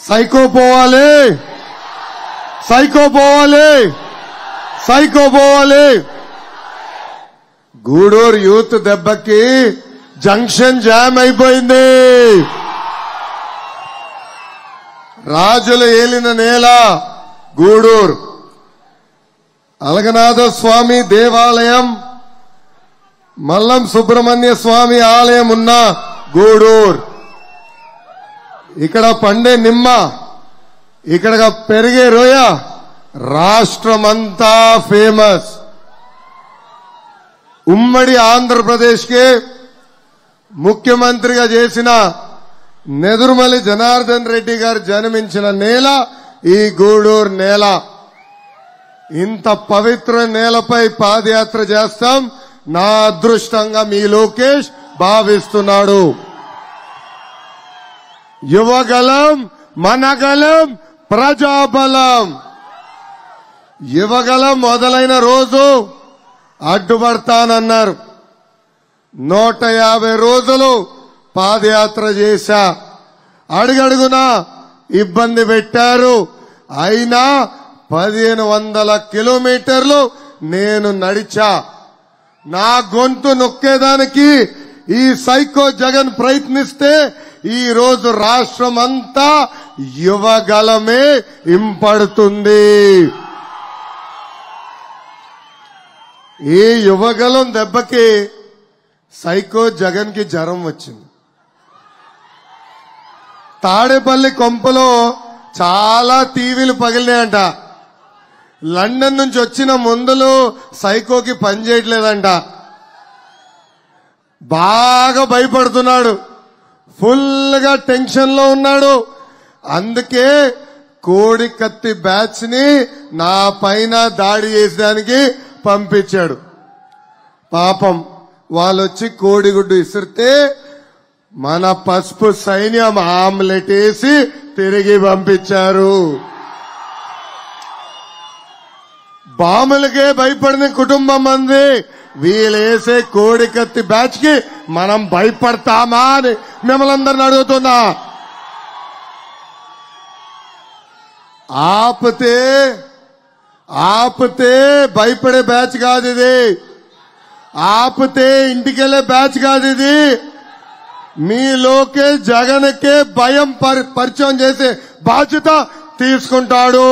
psycho పోవాలి psycho పోవాలి psycho పోవాలి గూడూరు యూత్ దెబ్బకి జంక్షన్ జామ్ అయిపోయింది రాజులు ఏలిన నేల గూడూరు అలగనాథ స్వామి దేవాలయం మల్లం సుబ్రహ్మణ్య స్వామి ఆలయం ఉన్న గూడూరు ఇక్కడ పండే నిమ్మ ఇక్కడ పెరిగే రోయ రాష్ట్రమంతా ఫేమస్ ఉమ్మడి ఆంధ్రప్రదేశ్కి ముఖ్యమంత్రిగా చేసిన నెదురుమల్లి జనార్దన్ రెడ్డి గారు జన్మించిన నేల ఈ గూడూరు నేల ఇంత పవిత్ర నేలపై పాదయాత్ర చేస్తాం నా అదృష్టంగా మీ లోకేష్ భావిస్తున్నాడు యువగలం మనగలం ప్రజాబలం యువగలం మొదలైన రోజు అడ్డుపడతానన్నారు నూట యాభై రోజులు పాదయాత్ర చేశా అడుగడుగునా ఇబ్బంది పెట్టారు అయినా పదిహేను వందల కిలోమీటర్లు నేను నడిచా నా గొంతు నొక్కేదానికి ఈ సైకో జగన్ ప్రయత్నిస్తే ఈ రోజు రాష్ట్రం అంతా యువగలమే ఇంపడుతుంది ఈ యువగలం దెబ్బకి సైకో జగన్ కి జ్వరం వచ్చింది తాడేపల్లి కొంపలో చాలా టీవీలు పగిలినాయంట లండన్ నుంచి వచ్చిన మందులు సైకోకి పనిచేయట్లేదంట బాగా భయపడుతున్నాడు ఫుల్ గా టెన్షన్ లో ఉన్నాడు అందుకే కోడి కత్తి బ్యాచ్ ని నా పైన దాడి చేసడానికి పంపించాడు పాపం వాళ్ళొచ్చి కోడిగుడ్డు ఇసిరితే మన పసుపు సైన్యం ఆమ్లెట్ వేసి తిరిగి పంపించారు బాములకే భయపడిన కుటుంబం మంది వీళ్ళేసే కోడి కత్తి బ్యాచ్ కి మనం భయపడతామా అని మిమ్మల్ని అందరిని అడుగుతున్నా ఆపితే ఆపితే భయపడే బ్యాచ్ కాదు ఇది ఆపితే ఇంటికెళ్లే బ్యాచ్ కాదు ఇది మీలోకే జగన్కే భయం పరి- పరిచయం చేసే బాధ్యత తీసుకుంటాడు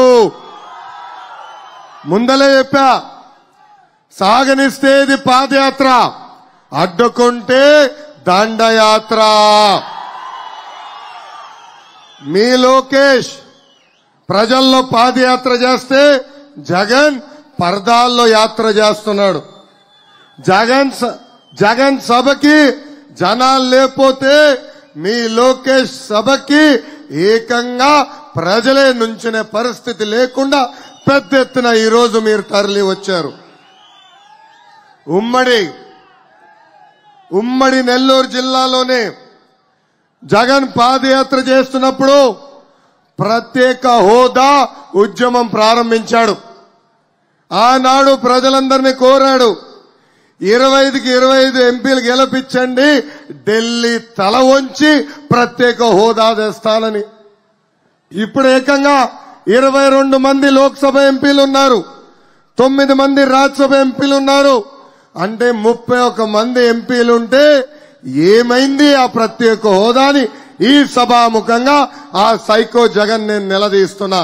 ముందలే చెప్పా సాగనిస్తే ఇది పాదయాత్ర అడ్డుకుంటే దండయాత్ర మీ లోకేష్ ప్రజల్లో పాదయాత్ర చేస్తే జగన్ పరదాల్లో యాత్ర చేస్తున్నాడు జగన్ స- జగన్ సభకి జనాలు లేకపోతే మీ లోకేష్ సభకి ఏకంగా ప్రజలే నుంచునే పరిస్థితి లేకుండా పెద్ద ఎత్తున ఈ రోజు మీరు తరలి వచ్చారు ఉమ్మడి ఉమ్మడి నెల్లూరు జిల్లాలోనే జగన్ పాదయాత్ర చేస్తున్నప్పుడు ప్రత్యేక హోదా ఉద్యమం ప్రారంభించాడు ఆనాడు ప్రజలందరినీ కోరాడు ఇరవై ఐదుకి ఇరవై ఐదు ఎంపీలు గెలిపించండి ఢిల్లీ తల వంచి ప్రత్యేక హోదా తెస్తానని ఇప్పుడు ఏకంగా ఇరవై రెండు మంది లోక్సభ ఎంపీలు ఉన్నారు తొమ్మిది మంది రాజ్యసభ ఎంపీలు ఉన్నారు అంటే ముప్పై ఒక మంది ఎంపీలుంటే ఏమైంది ఆ ప్రత్యేక హోదాని ఈ సభాముఖంగా ఆ సైకో జగన్ నేను నిలదీస్తున్నా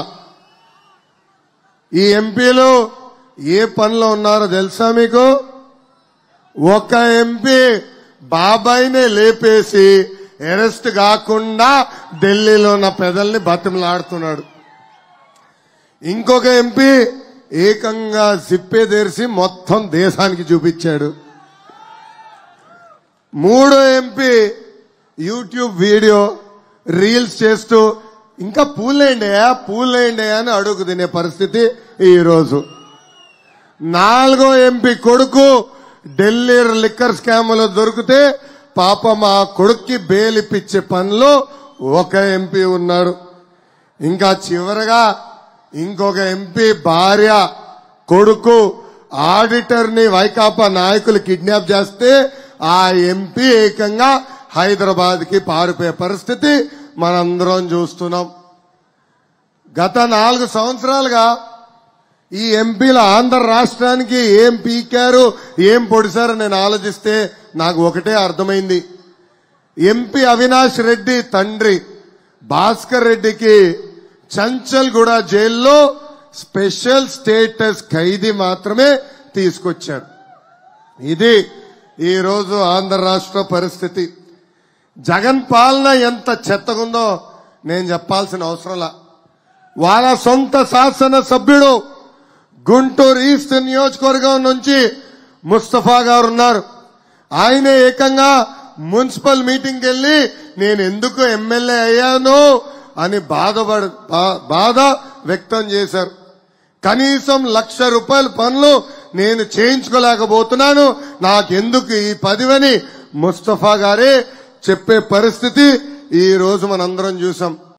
ఈ ఎంపీలు ఏ పనిలో ఉన్నారో తెలుసా మీకు ఒక ఎంపీ బాబాయినే లేపేసి అరెస్ట్ కాకుండా ఢిల్లీలో ఉన్న పెదల్ని బతిమలాడుతున్నాడు ఇంకొక ఎంపీ ఏకంగా జిప్పే తెరిచి మొత్తం దేశానికి చూపించాడు మూడో ఎంపీ యూట్యూబ్ వీడియో రీల్స్ చేస్తూ ఇంకా పూలేండి పూలేండి అని అడుగు తినే పరిస్థితి ఈ రోజు నాలుగో ఎంపీ కొడుకు ఢిల్లీ లిక్కర్ స్కామ్ లో దొరికితే పాపం ఆ కొడుక్కి బెయిల్ ఇప్పించే పనిలో ఒక ఎంపీ ఉన్నాడు ఇంకా చివరగా ఇంకొక ఎంపీ భార్య కొడుకు ఆడిటర్ ని వైకాపా నాయకులు కిడ్నాప్ చేస్తే ఆ ఎంపీ ఏకంగా హైదరాబాద్ కి పారిపోయే పరిస్థితి మనందరం చూస్తున్నాం గత నాలుగు సంవత్సరాలుగా ఈ ఎంపీల ఆంధ్ర రాష్ట్రానికి ఏం పీకారు ఏం పొడిశారు నేను ఆలోచిస్తే నాకు ఒకటే అర్థమైంది ఎంపీ అవినాష్ రెడ్డి తండ్రి భాస్కర్ రెడ్డికి చంచల్గూడ జైల్లో స్పెషల్ స్టేటస్ ఖైదీ మాత్రమే తీసుకొచ్చారు ఇది ఈ రోజు ఆంధ్ర రాష్ట్ర పరిస్థితి జగన్ పాలన ఎంత చెత్తగుందో నేను చెప్పాల్సిన అవసరంలా వాళ్ళ సొంత శాసన సభ్యుడు గుంటూరు ఈస్ట్ నియోజకవర్గం నుంచి ముస్తఫా గారు ఉన్నారు ఆయన ఏకంగా మున్సిపల్ మీటింగ్కి వెళ్ళి నేను ఎందుకు ఎమ్మెల్యే అయ్యాను అని బాధపడ బా- బాధ వ్యక్తం చేశారు కనీసం లక్ష రూపాయల పనులు నేను చేయించుకోలేకపోతున్నాను నాకెందుకు ఈ పదివని ముస్తఫా గారే చెప్పే పరిస్థితి ఈ రోజు మనందరం చూసాం